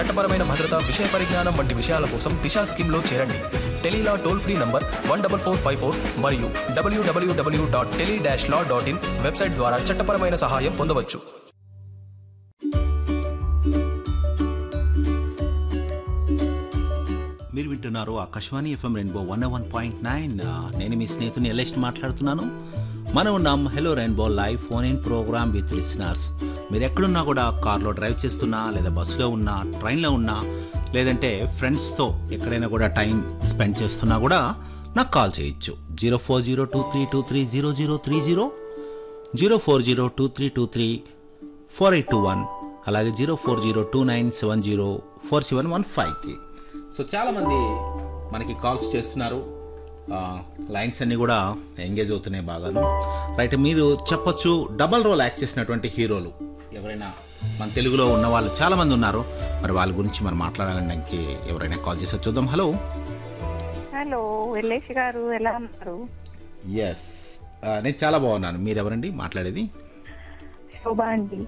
చట్టపరమైన భద్రత విషయ పరిజ్ఞానం వంటి విషయాల కోసం దిశా స్కీమ్లో చేరండి Tele Law toll free number one double four five four మరియు WWW dot tele dash law dot in website ద్వారా చట్టపరమైన సహాయం పొందవచ్చు మీరు వింటున్నారు Akashvani FM Rainbow one one point nine నేను మీ స్నేహితుని ఎలెస్ట్ మాట్లాడుతున్నాను మనం ఉన్నాం hello Rainbow live phone in programme with listeners మీరు ఎక్కడున్నా కూడా కార్లో డ్రైవ్ చేస్తున్నా లేదా బస్సులో ఉన్నా ట్రైన్లో ఉన్నా లేదంటే ఫ్రెండ్స్తో ఎక్కడైనా కూడా టైం స్పెండ్ చేస్తున్నా కూడా నాకు కాల్ చేయొచ్చు zero four zero two three two three zero zero three zero zero four zero two three two three four eight two one అలాగే zero four zero two nine seven zero four seven one ఫైవ్కి so చాలామంది మనకి calls చేస్తున్నారు ఆ, lines అన్నీ కూడా engage అవుతున్నాయి బాగాను right మీరు చెప్పొచ్చు డబల్ రోల్ యాక్ట్ చేసినటువంటి హీరోలు ఎవరైనా మన తెలుగులో ఉన్న వాళ్ళు చాలామంది ఉన్నారు మరి వాళ్ళ గురించి మనం మాట్లాడడానికి ఎవరైనా కాల్ చేసి చూద్దాం హలో హలో ఎల్లేష్ గారు ఎలా ఉన్నారు ఎస్ నేను చాలా బాగున్నాను మీరు ఎవరండి మాట్లాడేది శోభ అండి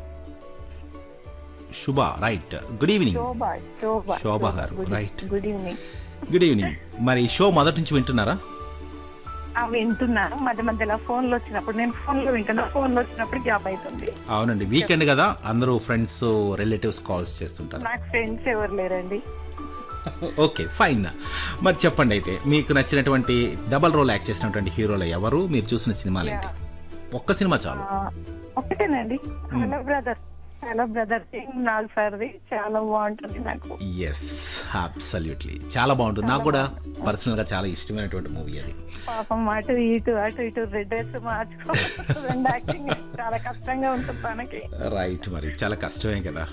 Shubha right good evening Shobha Shobha Shobha garu, good right. Good evening good evening మరి షో మొదటి నుంచి వింటున్నారా ఆ, వింటున్నాను మధ్య మధ్యలో ఫోన్ లో వచ్చినప్పుడు నేను ఫోన్ లో వింటున్నా ఫోన్ లో వచ్చినప్పుడు జాబ్ అవుతుంది అవునండి వీకెండ్ కదా అందరూ ఫ్రెండ్స్ రిలేటివ్స్ కాల్స్ చేస్తుంటారు నాకు ఫ్రెండ్స్ ఎవరు లేరండి ఓకే ఫైన్ మరి చెప్పండి అయితే మీకు నచ్చినటువంటి డబల్ రోల్ యాక్ట్ చేసినటువంటి హీరోలు ఎవరు మీరు చూసిన సినిమాలు ఏంటి ఒక్క సినిమా చాలు ఆ, ఒకటేనండి హలో బ్రదర్ హలో బ్రదర్ నాలుగు సార్ది చాలా బాగుంటుంది నాకు ఎస్ అబ్సల్యూట్లీ చాలా బాగుంటుంది నాకు కూడా పర్సనల్ గా చాలా ఇష్టమైనటువంటి మూవీ అది పాపం అటు ఇటు అటు ఇటు రెడ్ డ్రెస్ మార్చుకో రెండు యాక్టింగ్ చాలా కష్టంగా ఉంటుంది తనకి రైట్ మరి చాలా కష్టమే కదా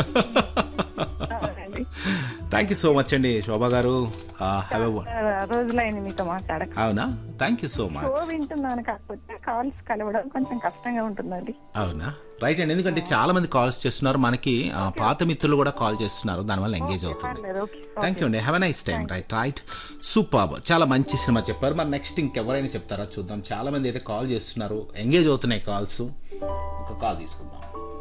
అవునండి థ్యాంక్ యూ సో మచ్ అండి శోభా గారు హ్యావ్ ఆ, రోజులైంది మీతో మాట్లాడక అవునా thank you so show much వింటున్నాను కాకపోతే కాల్స్ కలవడం కొంచెం కష్టంగా ఉంటుందండి అవునా రైట్ అండి ఎందుకంటే చాలా మంది కాల్స్ చేస్తున్నారు మనకి ఆ, పాత మిత్రులు కూడా కాల్ చేస్తున్నారు దానివల్ల ఎంగేజ్ అవుతుంది పర్లేదు ఓకే థ్యాంక్ యూ అండి have nice time right right super చాలా మంచి సినిమా చెప్పారు మరి నెక్స్ట్ ఇంకెవరైనా చెప్తారా చూద్దాం చాలా మంది అయితే కాల్ చేస్తున్నారు ఎంగేజ్ అవుతున్నాయి కాల్స్ ఒక కాల్ తీసుకుందాం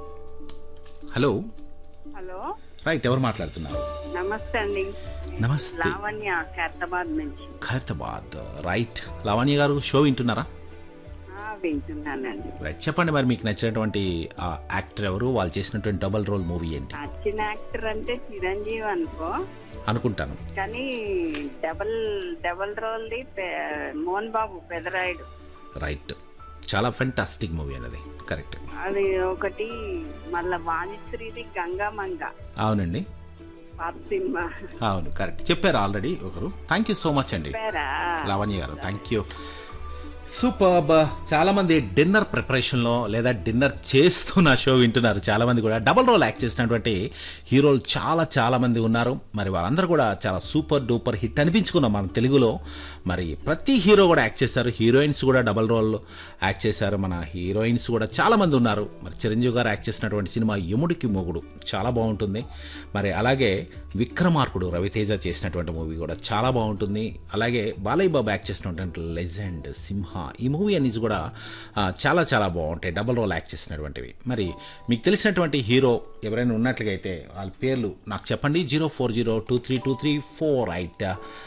హలో హలో రైట్ ఎవరు మాట్లాడుతున్నారు నమస్తే అండి నమస్తే లావణ్య ఖైరతాబాద్ నుంచి ఖైరతాబాద్ రైట్ లావణ్య గారు షో వింటున్నారా ఆ, వింటున్నానండి రైట్ చెప్పండి మరి మీకు నచ్చినటువంటి యాక్టర్ ఎవరు వాళ్ళు చేసినటువంటి డబల్ రోల్ మూవీ ఏంటి నచ్చిన యాక్టర్ అంటే చిరంజీవి అనుకో అనుకుంటాను కానీ డబల్ డబల్ రోల్ది పె- మోహన్ బాబు పెదరాయుడు రైట్ చాలా ఫెంటాస్టిక్ మూవీ అనేది కరెక్ట్ అది ఒకటి మళ్ళా వాణిశ్రీది గంగామంగ అవునండి పాత సినిమా అవును కరెక్ట్ చెప్పారు ఆల్రెడీ ఒకరు థ్యాంక్ యూ సో మచ్ అండి పేరా లావణ్య గారు థ్యాంక్ యూ సూపర్ చాలా మంది డిన్నర్ ప్రిపరేషన్లో లేదా డిన్నర్ చేస్తున్న షో వింటున్నారు చాలా మంది కూడా డబల్ రోల్ యాక్ట్ చేసినటువంటి హీరోలు చాలా చాలా మంది ఉన్నారు మరి వాళ్ళందరూ కూడా చాలా సూపర్ డూపర్ హిట్ అనిపించుకున్నాం మన తెలుగులో మరి ప్రతి హీరో కూడా యాక్ట్ చేశారు హీరోయిన్స్ కూడా డబల్ రోల్ యాక్ట్ చేశారు మన హీరోయిన్స్ కూడా చాలా మంది ఉన్నారు మరి చిరంజీవి గారు యాక్ట్ చేసినటువంటి సినిమా యముడికి మొగుడు చాలా బాగుంటుంది మరి అలాగే విక్రమార్కుడు రవితేజ చేసినటువంటి మూవీ కూడా చాలా బాగుంటుంది అలాగే బాలయ్య బాబు యాక్ట్ చేసినటువంటి లెజెండ్ సింహ ఈ మూవీ అనేది కూడా ఆ, చాలా చాలా బాగుంటాయి డబల్ రోల్ యాక్ట్ చేసినటువంటివి మరి మీకు తెలిసినటువంటి హీరో ఎవరైనా ఉన్నట్లుగా అయితే వాళ్ళ పేర్లు నాకు చెప్పండి zero four zero two three two three four eight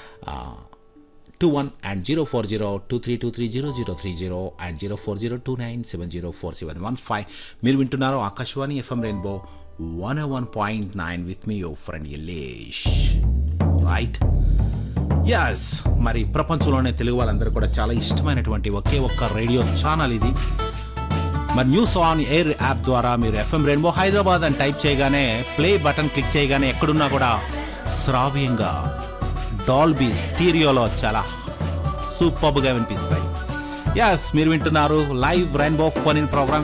two one and zero four zero two three two three zero zero three zero and zero four zero two nine seven zero four seven one five మీరు వింటున్నారు Akashvani FM Rainbow one one point nine with మీ your friend Ellesh right yes మరి ప్రపంచంలోనే తెలుగు వాళ్ళందరూ కూడా చాలా ఇష్టమైనటువంటి ఒకే ఒక్క రేడియో ఛానల్ ఇది మరి న్యూస్ ఆన్ ఎయిర్ యాప్ ద్వారా మీరు ఎఫ్ఎం రెయిన్బో హైదరాబాద్ అని టైప్ చేయగానే ప్లే బటన్ క్లిక్ చేయగానే ఎక్కడున్నా కూడా శ్రావ్యంగా డాల్బీ స్టీరియోలో చాలా సూపర్గా వినిపిస్తాయి ఎస్ మీరు వింటున్నారు live Rainbow phone in programme